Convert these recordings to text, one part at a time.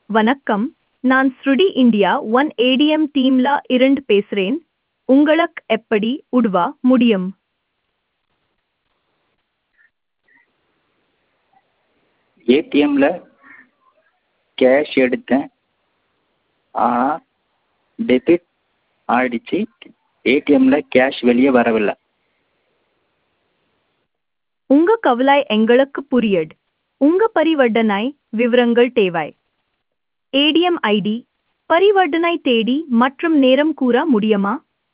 வணக்கம் நான் ஸ்ருடி இந்தியா ஒன் ஏடிஎம் டீம்ல இருந்து பேசுறேன் உங்களுக்கு எப்படி உதவ முடியும் ஏடிஎம்ல கேஷ் எடுத்தேன் ஆனால் டெபிட் ஆயிடுச்சு ஏடிஎம்ல கேஷ் வெளியே வரவில்லை உங்க கவலை எங்களுக்கு புரியுது உங்க பரிவர்த்தனை விவரங்கள் தேவை ஏடிஎம் ஐடி பரிவர்த்தனை தேதி மற்றும் நேரம் கூற முடியுமா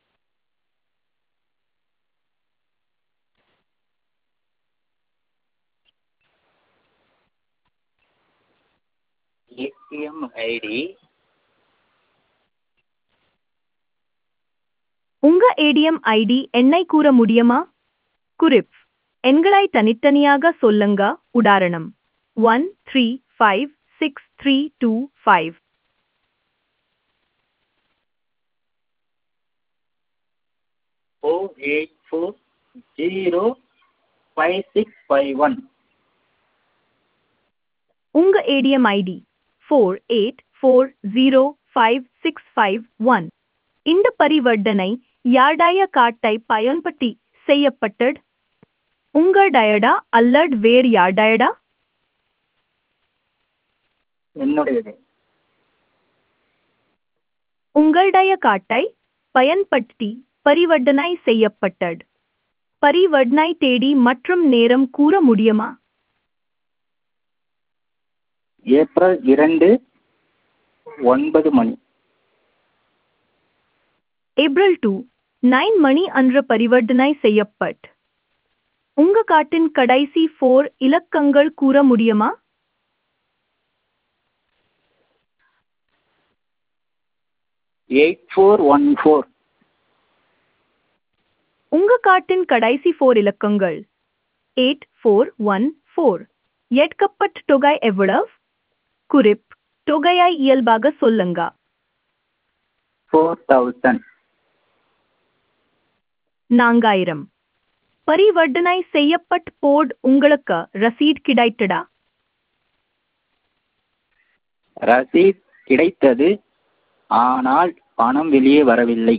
ஏடிஎம் ஐடி உங்க ஏடிஎம் ஐடி எண்ணை கூற முடியுமா குறிப் எண்களை தனித்தனியாக சொல்லுங்க உதாரணம் one three five six three two five four eight four zero five six five one உங்க A T M I D four eight four zero five six five one இந்த பரிவர்த்தனை யார்டைய காட்டை பயன்படுத்தி செய்யப்பட்டது உங்கள் டயடா அல்லது வேறு யார்டயடா என்னுடையது உங்களுடைய காட்டை பயன்படுத்தி பரிவர்த்தனை செய்யப்பட்டது பரிவர்த்தனை தேதி மற்றும் நேரம் கூற முடியுமா ஏப்ரல் இரண்டு ஒன்பது மணி ஏப்ரல் டூ நைன் மணி அன்று பரிவர்த்தனை செய்யப்பட் உங்க காட்டின் கடைசி ஃபோர் இலக்கங்கள் கூற முடியுமா எயிட் ஃபோர் ஒன் ஃபோர் உங்க காட்டின் கடைசி ஃபோர் இலக்கங்கள் எயிட் ஃபோர் ஒன் ஃபோர் ஏற்கப்பட்ட தொகை எவ்வளவு குறிப் தொகையை இயல்பாக சொல்லுங்க ஃபோர் தௌசண்ட் நான்காயிரம் பரிவர்த்தனை செய்யப்பட்ட போர்டு உங்களுக்கு ரசீட் கிடைத்ததா ரசீத் கிடைத்தது ஆனால் பணம் வெளியே வரவில்லை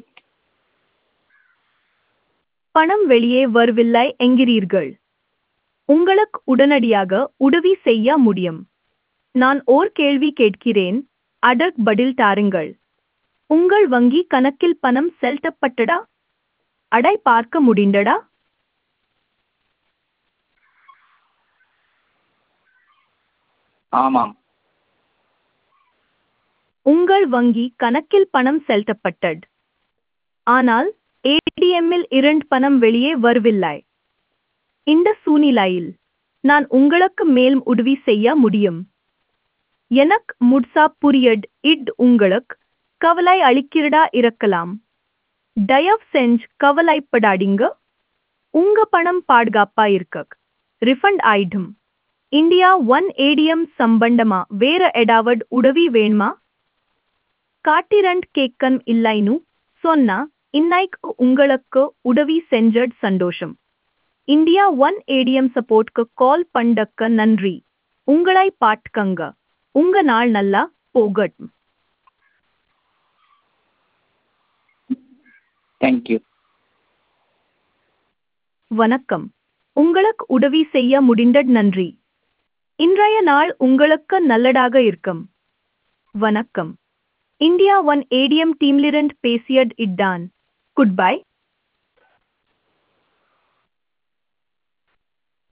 பணம் வெளியே வரவில்லை என்கிறீர்கள் உங்களுக்கு உடனடியாக உதவி செய்ய முடியும் நான் ஓர் கேள்வி கேட்கிறேன் அதற்கு பதில் தாருங்கள் உங்கள் வங்கி கணக்கில் பணம் செலுத்தப்பட்டதா அடை பார்க்க முடிந்ததா ஆமாம் உங்கள் வங்கி கணக்கில் பணம் செலுத்தப்பட்டது ஆனால் ஏடிஎம்மில் இரண்டு பணம் வெளியே வரவில்லை இந்த சூழ்நிலையில் நான் உங்களுக்கு மேல் உதவி செய்ய முடியும் எனக்கு முட்சா புரியட் இட் உங்களுக்கு கவலை அளிக்கிறதா இருக்கலாம் தயவு செஞ்சு கவலைப்படாதீங்க உங்க பணம் பாதுகாப்பா இருக்க ரிஃபண்ட் ஆயிடும் இந்தியா ஒன் ஏடிஎம் சம்பந்தமா வேற ஏதாவது உதவி வேணுமா காட்டிரண்ட் கேட்கன் இல்லைன்னு சொன்னா இன்னைக்கு உங்களுக்கு உதவி செஞ்சது சந்தோஷம் இந்தியா ஒன் ஏடிஎம் சப்போர்ட்க்கு கால் பண்ணக்க நன்றி உங்களை பாட்டுக்கங்க உங்க நாள் நல்லா போகட்டும் தேங்க்யூ வணக்கம் உங்களுக்கு உதவி செய்ய முடிந்தது நன்றி இன்றைய நாள் உங்களுக்கு நல்லதாக இருக்கும் வணக்கம் இந்தியா ஒன் ஏடிஎம் டீம்லிரண்ட் பேசியது இட்டான் குட் பை